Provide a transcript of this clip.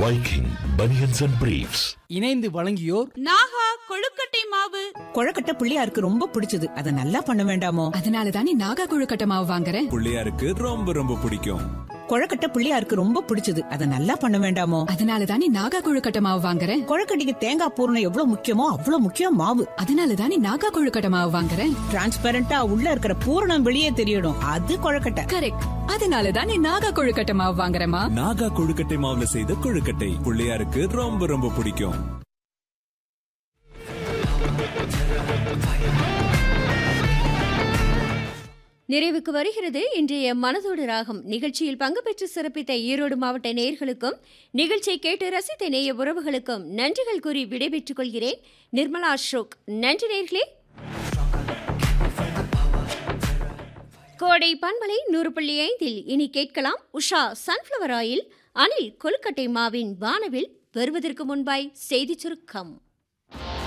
Viking Bunions and Briefs. இணைந்து வழங்கியோர் நாகா கொழுக்கட்டை மாவு கொழக்கட்டை பிள்ளையாருக்கு ரொம்ப பிடிச்சது அதை நல்லா பண்ண வேண்டாமோ அதனால தானே நாகா கொழுக்கட்டை மாவு வாங்குறேன் பிள்ளையாருக்கு ரொம்ப ரொம்ப பிடிக்கும் கொழக்கட்டை பிள்ளையாருக்கு ரொம்ப பிடிச்சது அதை நல்லா பண்ண வேண்டாமோ அதனால தானே நாகா கொழுக்கட்டை மாவு வாங்குறேன் கொழக்கட்டைக்கு தேங்காய் பூரணம் எவ்வளவு முக்கியமோ அவ்வளவு முக்கியம் மாவு அதனால தானே நாகா கொழுக்கட்டை மாவு வாங்குறேன் டிரான்ஸ்பரண்டா உள்ள இருக்கிற பூரணம் வெளியே தெரியணும் அது கொழக்கட்டை கரெக்ட் அதனால தானே நாகா கொழுக்கட்டை மாவு வாங்குறேமா நாகா கொழுக்கட்டை மாவுல செய்த கொழுக்கட்டை பிள்ளையாருக்கு ரொம்ப ரொம்ப பிடிக்கும் நிறைவுக்கு வருகிறது இன்றைய மனதோடு ராகம் நிகழ்ச்சியில் பங்கு பெற்று சிறப்பித்த ஈரோடு மாவட்ட நேயர்களுக்கும் நிகழ்ச்சியை கேட்டு ரசித்த நேய உறவுகளுக்கும் நன்றிகள் கூறி விடைபெற்றுக் கொள்கிறேன் நிர்மலா அசோக் நன்றி நேர்களே கோடை பண்பலை நூறு புள்ளி ஐந்தில் இனி கேட்கலாம் உஷா சன்ஃப்ளவர் ஆயில் அனில் கொழுக்கட்டை மாவின் வானவில் வருவதற்கு முன்பாய் செய்திச் சுருக்கம்